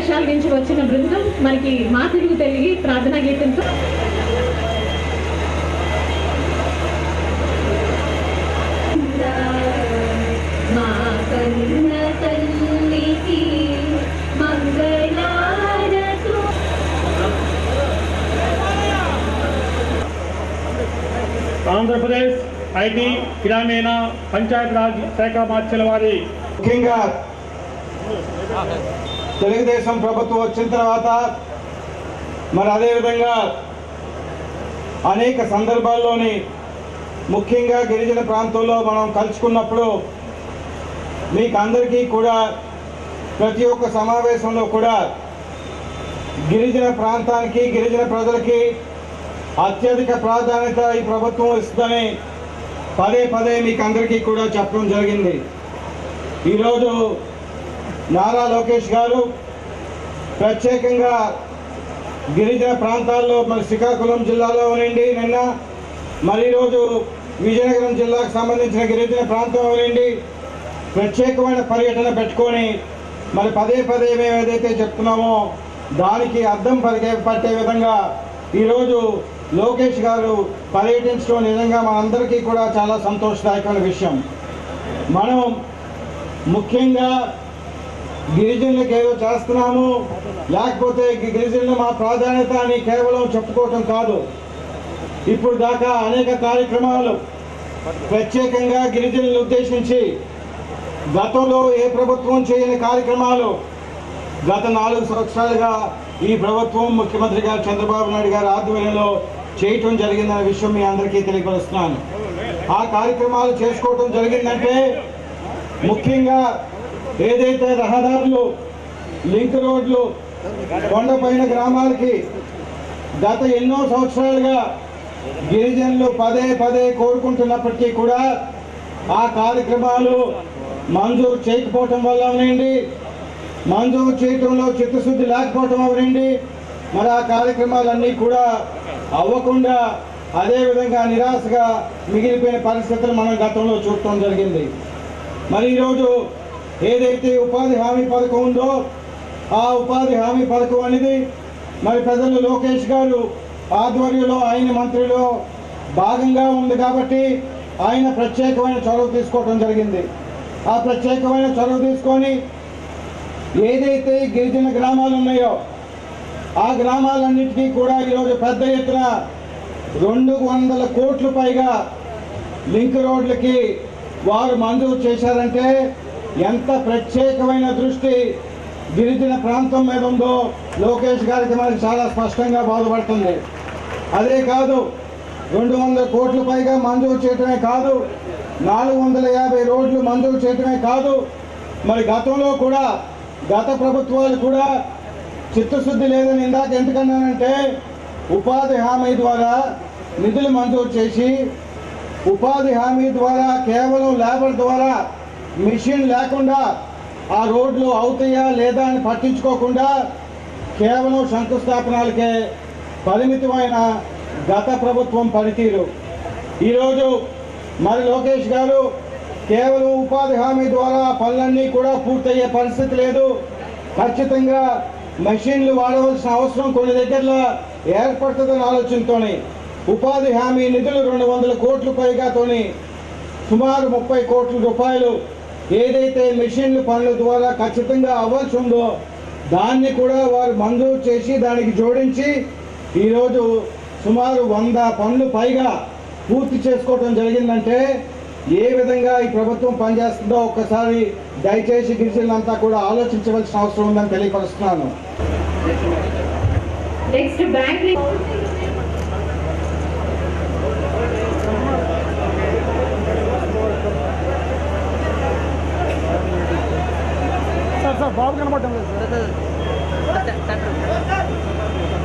దేశాల నుంచి వచ్చిన బృందం మనకి మా తెలుగు తెలిగి ప్రార్థనా గీతంతో మా కన్న తల్లికి మంగళారతు ఆంధ్రప్రదేశ్ ఐటీ గ్రామీణ పంచాయతీరాజ్ శాఖ మార్చిన వారి ముఖ్యంగా తెలుగుదేశం ప్రభుత్వం వచ్చిన తర్వాత మరి అదేవిధంగా అనేక సందర్భాల్లోని ముఖ్యంగా గిరిజన ప్రాంతంలో మనం కలుసుకున్నప్పుడు మీకు అందరికీ కూడా ప్రతి ఒక్క సమావేశంలో కూడా గిరిజన ప్రాంతానికి గిరిజన ప్రజలకి అత్యధిక ప్రాధాన్యత ఈ ప్రభుత్వం ఇస్తుందని పదే పదే మీకు అందరికీ కూడా చెప్పడం జరిగింది ఈరోజు నారా లోకేష్ గారు ప్రత్యేకంగా గిరిజన ప్రాంతాల్లో మరి శ్రీకాకుళం జిల్లాలో ఉండండి నిన్న మరి ఈరోజు విజయనగరం జిల్లాకు సంబంధించిన గిరిజన ప్రాంతం ఉండండి ప్రత్యేకమైన పర్యటన పెట్టుకొని మరి పదే పదే మేము ఏదైతే చెప్తున్నామో దానికి అర్థం పలికే పట్టే విధంగా ఈరోజు లోకేష్ గారు పర్యటించడం నిజంగా మనందరికీ కూడా చాలా సంతోషదాయకమైన విషయం మనం ముఖ్యంగా గిరిజనులకు ఏదో చేస్తున్నాము లేకపోతే గి- గిరిజనులు మా ప్రాధాన్యత అని కేవలం చెప్పుకోవటం కాదు ఇప్పుడు దాకా అనేక కార్యక్రమాలు ప్రత్యేకంగా గిరిజనులను ఉద్దేశించి గతంలో ఏ ప్రభుత్వం చేయని కార్యక్రమాలు గత నాలుగు సంవత్సరాలుగా ఈ ప్రభుత్వం ముఖ్యమంత్రి గారు చంద్రబాబు నాయుడు గారి ఆధ్వర్యంలో చేయటం జరిగిందనే విషయం మీ అందరికీ తెలియపరుస్తున్నాను ఆ కార్యక్రమాలు చేసుకోవటం జరిగిందంటే ముఖ్యంగా ఏదైతే రహదారులు లింక్ రోడ్లు కొండపైన గ్రామాలకి గత ఎన్నో సంవత్సరాలుగా గిరిజనులు పదే పదే కోరుకుంటున్నప్పటికీ కూడా ఆ కార్యక్రమాలు మంజూరు చేయకపోవటం వల్ల అవనండి మంజూరు చేయటంలో చిత్తశుద్ధి లేకపోవటం అవనండి మరి ఆ కార్యక్రమాలన్నీ కూడా అవ్వకుండా అదేవిధంగా నిరాశగా మిగిలిపోయిన పరిస్థితులు మనం గతంలో చూడటం జరిగింది మరి ఈరోజు ఏదైతే ఉపాధి హామీ పథకం ఉందో ఆ ఉపాధి హామీ పథకం అనేది మరి పెద్దలు లోకేష్ గారు ఆధ్వర్యంలో ఆయన మంత్రిలో భాగంగా ఉంది కాబట్టి ఆయన ప్రత్యేకమైన చొరవ తీసుకోవడం జరిగింది ఆ ప్రత్యేకమైన చొరవ తీసుకొని ఏదైతే గిరిజన గ్రామాలు ఉన్నాయో ఆ గ్రామాలన్నిటికీ కూడా ఈరోజు పెద్ద ఎత్తున రెండు వందల కోట్ల పైగా లింక్ రోడ్లకి వారు మంజూరు చేశారంటే ఎంత ప్రత్యేకమైన దృష్టి గిరిజన ప్రాంతం మీద ఉందో లోకేష్ గారికి మనకి చాలా స్పష్టంగా బాధపడుతుంది అదే కాదు రెండు వందల కోట్ల పైగా మంజూరు చేయటమే కాదు నాలుగు వందల యాభై రోడ్లు మంజూరు చేయటమే కాదు మరి గతంలో కూడా గత ప్రభుత్వాలు కూడా చిత్తశుద్ధి లేదని ఇందాక ఎందుకన్నానంటే ఉపాధి హామీ ద్వారా నిధులు మంజూరు చేసి ఉపాధి హామీ ద్వారా కేవలం లేబర్ ద్వారా మిషన్ లేకుండా ఆ రోడ్లు అవుతాయా లేదా అని పట్టించుకోకుండా కేవలం శంకుస్థాపనలకే పరిమితమైన గత ప్రభుత్వం పనితీరు ఈరోజు మరి లోకేష్ గారు కేవలం ఉపాధి హామీ ద్వారా పనులన్నీ కూడా పూర్తయ్యే పరిస్థితి లేదు ఖచ్చితంగా మెషిన్లు వాడవలసిన అవసరం కొన్ని దగ్గరలో ఏర్పడుతుందని ఆలోచనతోని ఉపాధి హామీ నిధులు రెండు వందల కోట్ల పైగాతోని సుమారు ముప్పై కోట్ల రూపాయలు ఏదైతే మెషిన్లు పనుల ద్వారా ఖచ్చితంగా అవ్వాల్సి ఉందో దాన్ని కూడా వారు మంజూరు చేసి దానికి జోడించి ఈరోజు సుమారు వంద పనులు పైగా పూర్తి చేసుకోవడం జరిగిందంటే ఏ విధంగా ఈ ప్రభుత్వం పనిచేస్తుందో ఒక్కసారి దయచేసి గిరిజనులంతా కూడా ఆలోచించవలసిన అవసరం ఉందని తెలియపరుస్తున్నాను నెక్స్ట్ బ్యాంక్ సార్ సార్ బాబు కనబడటం లేదు సార్